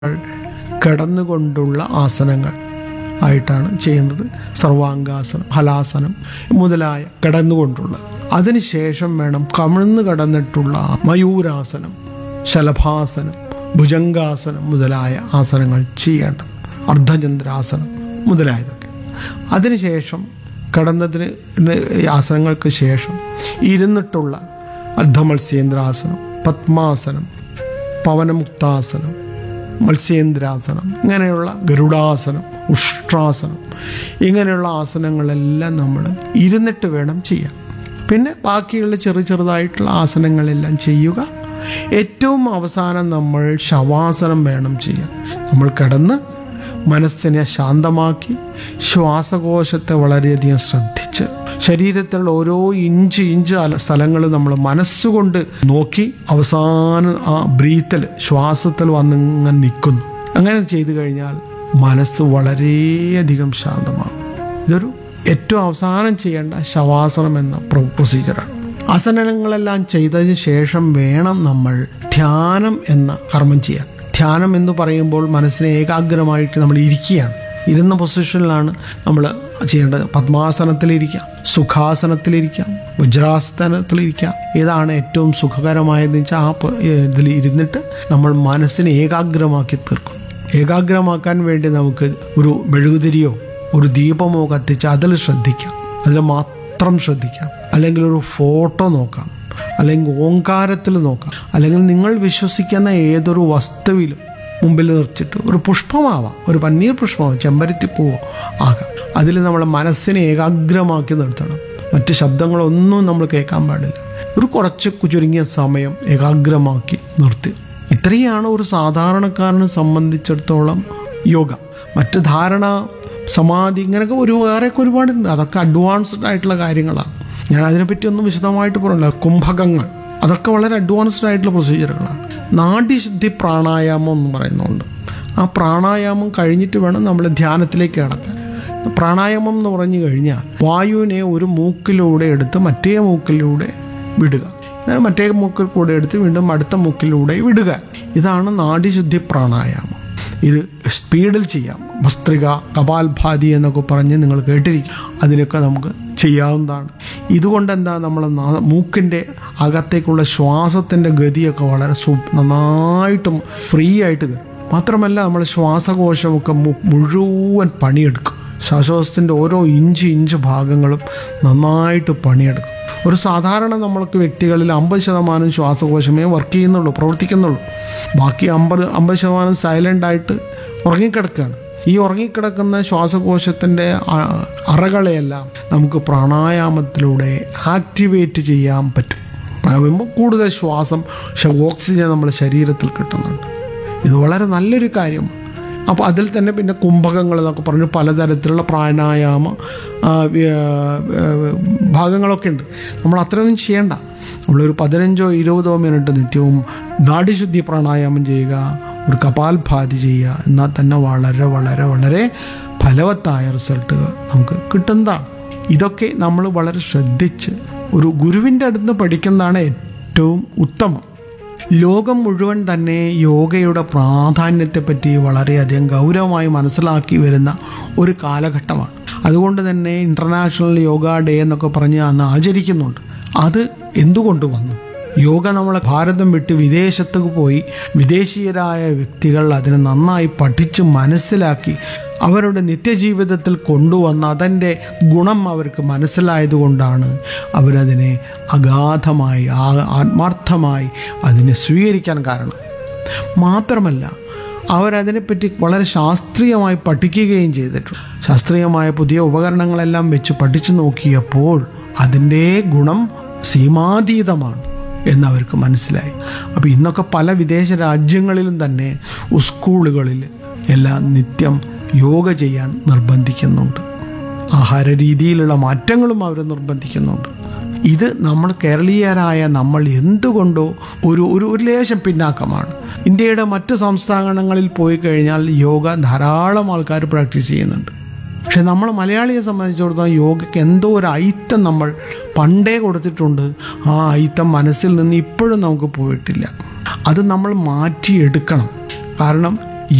കിടന്നുകൊണ്ടുള്ള ആസനങ്ങൾ ആയിട്ടാണ് ചെയ്യുന്നത് സർവാംഗാസനം ഹലാസനം മുതലായ കിടന്നുകൊണ്ടുള്ളത് അതിനുശേഷം വേണം കമിഴ്ന്ന് കിടന്നിട്ടുള്ള മയൂരാസനം ശലഭാസനം ഭുജംഗാസനം മുതലായ ആസനങ്ങൾ ചെയ്യേണ്ടത് അർദ്ധചന്ദ്രാസനം മുതലായതൊക്കെ അതിനുശേഷം കടന്നതിന് ആസനങ്ങൾക്ക് ശേഷം ഇരുന്നിട്ടുള്ള അർദ്ധമത്സ്യേന്ദ്രാസനം പത്മാസനം പവനമുക്താസനം മത്സ്യേന്ദ്രാസനം ഇങ്ങനെയുള്ള ഗരുഡാസനം ഉഷ്ട്രാസനം ഇങ്ങനെയുള്ള ആസനങ്ങളെല്ലാം നമ്മൾ ഇരുന്നിട്ട് വേണം ചെയ്യാൻ പിന്നെ ബാക്കിയുള്ള ചെറു ചെറുതായിട്ടുള്ള ആസനങ്ങളെല്ലാം ചെയ്യുക ഏറ്റവും അവസാനം നമ്മൾ ശവാസനം വേണം ചെയ്യാൻ നമ്മൾ കിടന്ന് മനസ്സിനെ ശാന്തമാക്കി ശ്വാസകോശത്തെ വളരെയധികം ശ്രദ്ധിച്ച് ശരീരത്തിലുള്ള ഓരോ ഇഞ്ച് ഇഞ്ച് സ്ഥലങ്ങൾ നമ്മൾ മനസ്സുകൊണ്ട് നോക്കി അവസാനം ആ ബ്രീത്തിൽ ശ്വാസത്തിൽ വന്നിങ്ങനെ നിൽക്കുന്നു അങ്ങനെ ചെയ്തു കഴിഞ്ഞാൽ മനസ്സ് വളരെയധികം ശാന്തമാകും ഇതൊരു ഏറ്റവും അവസാനം ചെയ്യേണ്ട ശവാസനം എന്ന പ്രൊസീജിയറാണ് ആസനങ്ങളെല്ലാം ചെയ്തതിന് ശേഷം വേണം നമ്മൾ ധ്യാനം എന്ന കർമ്മം ചെയ്യാൻ ധ്യാനം എന്ന് പറയുമ്പോൾ മനസ്സിനെ ഏകാഗ്രമായിട്ട് നമ്മൾ ഇരിക്കുകയാണ് ഇരുന്ന പൊസിഷനിലാണ് നമ്മൾ ചെയ്യേണ്ടത് പത്മാസനത്തിലിരിക്കാം സുഖാസനത്തിലിരിക്കാം വജ്രാസനത്തിലിരിക്കാം ഏതാണ് ഏറ്റവും സുഖകരമായതെന്ന് വെച്ചാൽ ആ പ- ഇതിൽ ഇരുന്നിട്ട് നമ്മൾ മനസ്സിനെ ഏകാഗ്രമാക്കി തീർക്കും ഏകാഗ്രമാക്കാൻ വേണ്ടി നമുക്ക് ഒരു മെഴുകുതിരിയോ ഒരു ദീപമോ കത്തിച്ച് അതിൽ ശ്രദ്ധിക്കാം അതിൽ മാത്രം ശ്രദ്ധിക്കാം അല്ലെങ്കിൽ ഒരു ഫോട്ടോ നോക്കാം അല്ലെങ്കിൽ ഓങ്കാരത്തിൽ നോക്കാം അല്ലെങ്കിൽ നിങ്ങൾ വിശ്വസിക്കുന്ന ഏതൊരു വസ്തുവിലും മുമ്പിൽ നിർത്തിയിട്ട് ഒരു പുഷ്പമാവാം ഒരു പന്നീർ പുഷ്പമാവാം ചെമ്പരത്തിപ്പൂവോ ആകാം അതിൽ നമ്മളെ മനസ്സിനെ ഏകാഗ്രമാക്കി നിർത്തണം മറ്റ് ശബ്ദങ്ങളൊന്നും നമ്മൾ കേൾക്കാൻ പാടില്ല ഒരു കുറച്ച് ചുരുങ്ങിയ സമയം ഏകാഗ്രമാക്കി നിർത്തുക ഇത്രയാണ് ഒരു സാധാരണക്കാരനെ സംബന്ധിച്ചിടത്തോളം യോഗ മറ്റ് ധാരണ സമാധി ഇങ്ങനെയൊക്കെ ഒരു വേറെയൊക്കെ ഒരുപാടുണ്ട് അതൊക്കെ അഡ്വാൻസ്ഡ് ആയിട്ടുള്ള കാര്യങ്ങളാണ് ഞാൻ അതിനെപ്പറ്റി ഒന്നും വിശദമായിട്ട് പറഞ്ഞില്ല കുംഭകങ്ങൾ അതൊക്കെ വളരെ അഡ്വാൻസ്ഡ് ആയിട്ടുള്ള പ്രൊസീജിയറുകളാണ് നാഡീശുദ്ധി പ്രാണായാമം എന്ന് പറയുന്നുണ്ട് ആ പ്രാണായാമം കഴിഞ്ഞിട്ട് വേണം നമ്മൾ ധ്യാനത്തിലേക്ക് കടക്കാൻ പ്രാണായാമം എന്ന് പറഞ്ഞു കഴിഞ്ഞാൽ വായുവിനെ ഒരു മൂക്കിലൂടെ എടുത്ത് മറ്റേ മൂക്കിലൂടെ വിടുക അതായത് മറ്റേ മൂക്കിൽ കൂടെ എടുത്ത് വീണ്ടും അടുത്ത മൂക്കിലൂടെ വിടുക ഇതാണ് നാഡീശുദ്ധി പ്രാണായാമം ഇത് സ്പീഡിൽ ചെയ്യാം ഭസ്ത്രിക കപാൽഭാതി എന്നൊക്കെ പറഞ്ഞ് നിങ്ങൾ കേട്ടിരിക്കും അതിനൊക്കെ നമുക്ക് ചെയ്യാവുന്നതാണ് ഇതുകൊണ്ട് എന്താ നമ്മൾ മൂക്കിൻ്റെ അകത്തേക്കുള്ള ശ്വാസത്തിൻ്റെ ഗതിയൊക്കെ വളരെ സു നന്നായിട്ടും ഫ്രീ ആയിട്ട് കയറും മാത്രമല്ല നമ്മൾ ശ്വാസകോശമൊക്കെ മു- മുഴുവൻ പണിയെടുക്കും ശ്വാസകോശത്തിൻ്റെ ഓരോ ഇഞ്ച് ഇഞ്ച് ഭാഗങ്ങളും നന്നായിട്ട് പണിയെടുക്കും ഒരു സാധാരണ നമ്മൾക്ക് വ്യക്തികളിൽ അമ്പത് ശതമാനം ശ്വാസകോശമേ വർക്ക് ചെയ്യുന്നുള്ളൂ പ്രവർത്തിക്കുന്നുള്ളൂ ബാക്കി അമ്പത് അമ്പത് ശതമാനം സൈലൻ്റ് ആയിട്ട് ഉറങ്ങിക്കിടക്കുകയാണ് ഈ ഉറങ്ങിക്കിടക്കുന്ന ശ്വാസകോശത്തിൻ്റെ അ- അറകളെയെല്ലാം നമുക്ക് പ്രാണായാമത്തിലൂടെ ആക്ടിവേറ്റ് ചെയ്യാൻ പറ്റും പറയുമ്പോൾ കൂടുതൽ ശ്വാസം ശ- ഓക്സിജൻ നമ്മുടെ ശരീരത്തിൽ കിട്ടുന്നുണ്ട് ഇത് വളരെ നല്ലൊരു കാര്യമാണ് അപ്പോൾ അതിൽ തന്നെ പിന്നെ കുംഭകങ്ങൾ എന്നൊക്കെ പറഞ്ഞ് പലതരത്തിലുള്ള പ്രാണായാമ ആ, വ്യ- ആ, ഭാഗങ്ങളൊക്കെ ഉണ്ട് നമ്മൾ അത്രയൊന്നും ചെയ്യണ്ട നമ്മളൊരു പതിനഞ്ചോ ഇരുപതോ മിനിറ്റ് നിത്യവും നാഡിശുദ്ധി പ്രാണായാമം ചെയ്യുക ഒരു കപാൽഭാതി ചെയ്യുക എന്നാൽ തന്നെ വളരെ വളരെ വളരെ ഫലവത്തായ റിസൾട്ടുകൾ നമുക്ക് കിട്ടുന്നതാണ് ഇതൊക്കെ നമ്മൾ വളരെ ശ്രദ്ധിച്ച് ഒരു ഗുരുവിൻ്റെ അടുത്ത് പഠിക്കുന്നതാണ് ഏറ്റവും ഉത്തമം ലോകം മുഴുവൻ തന്നെ യോഗയുടെ പ്രാധാന്യത്തെപ്പറ്റി വളരെയധികം ഗൗരവമായി മനസ്സിലാക്കി വരുന്ന ഒരു കാലഘട്ടമാണ് അതുകൊണ്ട് തന്നെ ഇൻ്റർനാഷണൽ യോഗ ഡേ എന്നൊക്കെ പറഞ്ഞ് അന്ന് ആചരിക്കുന്നുണ്ട് അത് എന്തുകൊണ്ട് വന്നു യോഗ നമ്മളെ ഭാരതം വിട്ട് വിദേശത്തേക്ക് പോയി വിദേശീയരായ വ്യക്തികൾ അതിനെ നന്നായി പഠിച്ച് മനസ്സിലാക്കി അവരുടെ നിത്യജീവിതത്തിൽ കൊണ്ടുവന്ന അതിൻ്റെ ഗുണം അവർക്ക് മനസ്സിലായതുകൊണ്ടാണ് അവരതിനെ അഗാധമായി ആ- ആത്മാർത്ഥമായി അതിനെ സ്വീകരിക്കാൻ കാരണം മാത്രമല്ല അവരതിനെപ്പറ്റി വളരെ ശാസ്ത്രീയമായി പഠിക്കുകയും ചെയ്തിട്ടുണ്ട് ശാസ്ത്രീയമായ പുതിയ ഉപകരണങ്ങളെല്ലാം വെച്ച് പഠിച്ചു നോക്കിയപ്പോൾ അതിൻ്റെ ഗുണം സീമാതീതമാണ് എന്നവർക്ക് മനസ്സിലായി അപ്പോൾ ഇന്നൊക്കെ പല വിദേശ രാജ്യങ്ങളിലും തന്നെ സ്കൂളുകളിൽ എല്ലാം നിത്യം യോഗ ചെയ്യാൻ നിർബന്ധിക്കുന്നുണ്ട് ആഹാര രീതിയിലുള്ള മാറ്റങ്ങളും അവർ നിർബന്ധിക്കുന്നുണ്ട് ഇത് നമ്മൾ കേരളീയരായ നമ്മൾ എന്തുകൊണ്ടോ ഒരു ഒരു ഒരു ലേശം പിന്നാക്കമാണ് ഇന്ത്യയുടെ മറ്റ് സംസ്ഥാനങ്ങളിൽ പോയി കഴിഞ്ഞാൽ യോഗ ധാരാളം ആൾക്കാർ പ്രാക്ടീസ് ചെയ്യുന്നുണ്ട് പക്ഷെ നമ്മൾ മലയാളിയെ സംബന്ധിച്ചിടത്തോളം യോഗയ്ക്ക് എന്തോ ഒരു ഐത്തം നമ്മൾ പണ്ടേ കൊടുത്തിട്ടുണ്ട് ആ ഐത്തം മനസ്സിൽ നിന്ന് ഇപ്പോഴും നമുക്ക് പോയിട്ടില്ല അത് നമ്മൾ മാറ്റിയെടുക്കണം കാരണം